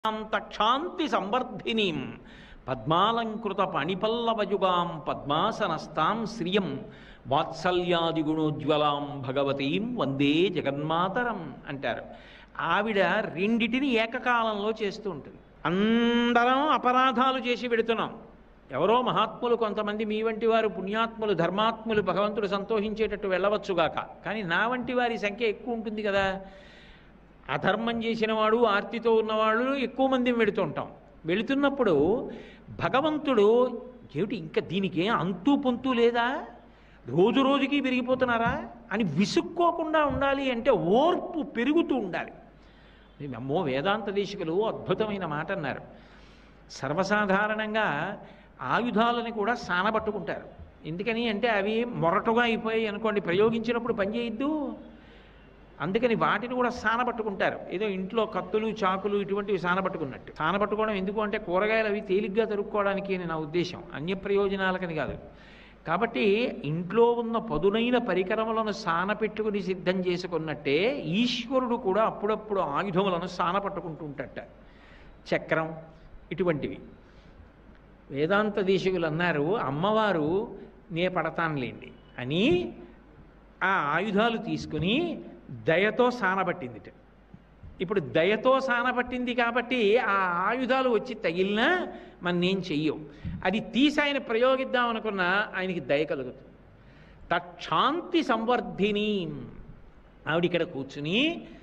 తక్షాంతి సంవర్ధినీం పద్మాలంకృత పణిపల్లవయుగాం పద్మాసనస్తాం శ్రియం వాత్సల్యాదిగుణోజ్వలాం భగవతీం వందే జగన్మాతరం అంటారు ఆవిడ రెండిటిని ఏకకాలంలో చేస్తూ ఉంటుంది అందరం అపరాధాలు చేసి పెడుతున్నాం ఎవరో మహాత్ములు కొంతమంది మీ వంటి వారు పుణ్యాత్ములు ధర్మాత్ములు భగవంతుడు సంతోషించేటట్టు వెళ్ళవచ్చుగాక కానీ నా వంటి వారి సంఖ్య ఎక్కువ ఉంటుంది కదా అధర్మం చేసిన వాడు ఆర్తితో ఉన్నవాళ్ళు ఎక్కువ మంది వెళుతుంటాం వెళుతున్నప్పుడు భగవంతుడు ఏమిటి ఇంకా దీనికి అంతు పొంతు లేదా రోజు రోజుకి పెరిగిపోతున్నారా అని విసుక్కోకుండా ఉండాలి అంటే ఓర్పు పెరుగుతూ ఉండాలి అమ్మో వేదాంత దేశికులు అద్భుతమైన మాట అన్నారు సర్వసాధారణంగా ఆయుధాలని కూడా సానబట్టుకుంటారు ఎందుకని అంటే అవి మొరటుగా అయిపోయాయి అనుకోండి ప్రయోగించినప్పుడు పనిచేయద్దు అందుకని వాటిని కూడా సానబట్టుకుంటారు ఏదో ఇంట్లో కత్తులు చాకులు ఇటువంటివి సానబట్టుకున్నట్టు సానబట్టుకోవడం ఎందుకు అంటే కూరగాయలు అవి తేలిగ్గా తరుక్కోవడానికి అని నా ఉద్దేశం అన్య ప్రయోజనాలకని కాదు కాబట్టి ఇంట్లో ఉన్న పదునైన పరికరములను సానపెట్టుకుని సిద్ధం చేసుకున్నట్టే ఈశ్వరుడు కూడా అప్పుడప్పుడు ఆయుధములను సానపట్టుకుంటూ ఉంటాట చక్రం ఇటువంటివి వేదాంత దేశకులు అన్నారు అమ్మవారు నే పడతానులేండి అని ఆ ఆయుధాలు తీసుకుని దయతో సానబట్టిందిట ఇప్పుడు దయతో సానబట్టింది కాబట్టి ఆ ఆయుధాలు వచ్చి తగిలినా మన నేను చెయ్యం అది తీసి ఆయన ప్రయోగిద్దాం అనుకున్నా ఆయనకి దయ కలుగుతుంది తక్షాంతి సంవర్ధిని ఆవిడ ఇక్కడ కూర్చుని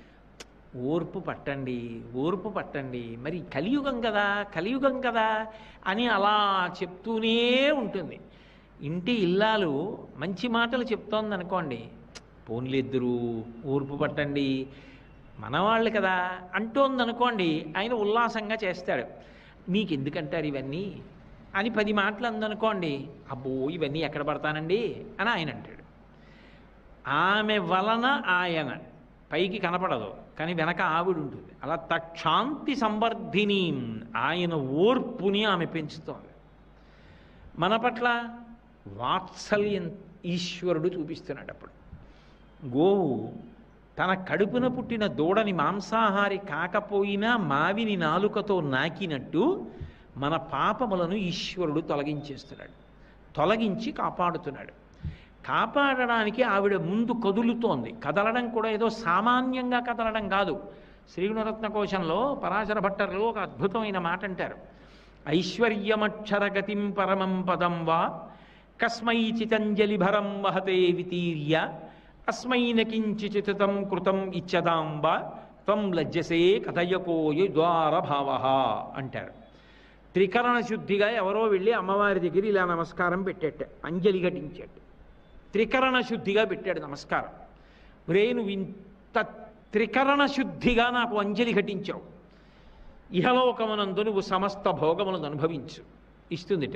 ఓర్పు పట్టండి ఓర్పు పట్టండి మరి కలియుగం కదా కలియుగం కదా అని అలా చెప్తూనే ఉంటుంది ఇంటి ఇల్లాలు మంచి మాటలు చెప్తోంది అనుకోండి పోన్లిద్దరు ఓర్పు పట్టండి మనవాళ్ళు కదా అంటోంది అనుకోండి ఆయన ఉల్లాసంగా చేస్తాడు మీకు ఎందుకంటారు ఇవన్నీ అని పది మాటలు అందనుకోండి అబ్బో ఇవన్నీ ఎక్కడ పడతానండి అని ఆయన అంటాడు ఆమె వలన ఆయన పైకి కనపడదు కానీ వెనక ఆవిడ ఉంటుంది అలా తక్షాంతి సంవర్ధిని ఆయన ఓర్పుని ఆమె పెంచుతోంది మన పట్ల వాత్సల్యం ఈశ్వరుడు చూపిస్తున్నాడు అప్పుడు గోవు తన కడుపున పుట్టిన దూడని మాంసాహారి కాకపోయినా మావిని నాలుకతో నాకినట్టు మన పాపములను ఈశ్వరుడు తొలగించేస్తున్నాడు తొలగించి కాపాడుతున్నాడు కాపాడడానికి ఆవిడ ముందు కదులుతోంది కదలడం కూడా ఏదో సామాన్యంగా కదలడం కాదు శ్రీగుణరత్న కోశంలో పరాశర భట్టర్లు ఒక అద్భుతమైన మాట అంటారు ఐశ్వర్యమక్షరగతిం పరమం పదం వా కస్మై చితంజలిభరం వహతే వితీర్య అస్మైన కించిచితం కృతం ఇచ్చదాంబ త్వం లజ్జసే కథయకోయ ద్వారభావ అంటారు త్రికరణ శుద్ధిగా ఎవరో వెళ్ళి అమ్మవారి దగ్గర ఇలా నమస్కారం పెట్టేట అంజలి ఘటించాడు త్రికరణ శుద్ధిగా పెట్టాడు నమస్కారం రే నువ్వు ఇంత త్రికరణ శుద్ధిగా నాకు అంజలి ఘటించావు ఇహలోకమునందు నువ్వు సమస్త భోగములను అనుభవించు ఇస్తుందిట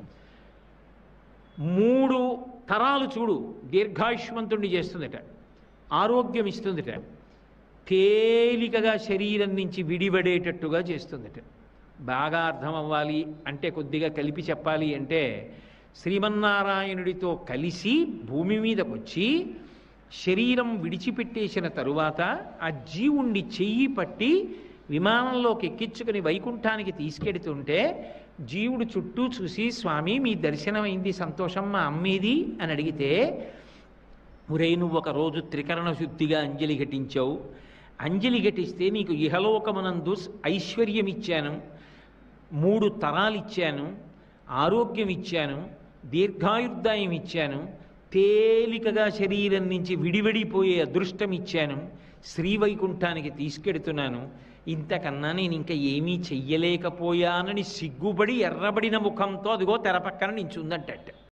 మూడు తరాలు చూడు దీర్ఘాయుష్మంతుణ్ణి చేస్తుందిట ఆరోగ్యం ఇస్తుందిట తేలికగా శరీరం నుంచి విడిపడేటట్టుగా చేస్తుందిట బాగా అర్థం అవ్వాలి అంటే కొద్దిగా కలిపి చెప్పాలి అంటే శ్రీమన్నారాయణుడితో కలిసి భూమి మీదకి వచ్చి శరీరం విడిచిపెట్టేసిన తరువాత ఆ జీవుణ్ణి చెయ్యి పట్టి విమానంలోకి ఎక్కించుకుని వైకుంఠానికి తీసుకెడుతుంటే జీవుడు చుట్టూ చూసి స్వామి మీ దర్శనమైంది సంతోషం మా అమ్మేది అని అడిగితే ఒరే నువ్వు ఒక రోజు త్రికరణ శుద్ధిగా అంజలి ఘటించావు అంజలి ఘటిస్తే నీకు ఇహలోకమునందు ఐశ్వర్యం ఇచ్చాను మూడు తరాలు ఇచ్చాను ఆరోగ్యం ఇచ్చాను దీర్ఘాయుర్దాయం ఇచ్చాను తేలికగా శరీరం నుంచి విడివిడిపోయే అదృష్టం ఇచ్చాను శ్రీవైకుంఠానికి తీసుకెడుతున్నాను ఇంతకన్నా నేను ఇంకా ఏమీ చెయ్యలేకపోయానని సిగ్గుబడి ఎర్రబడిన ముఖంతో అదిగో తెర పక్కన నించుందంటట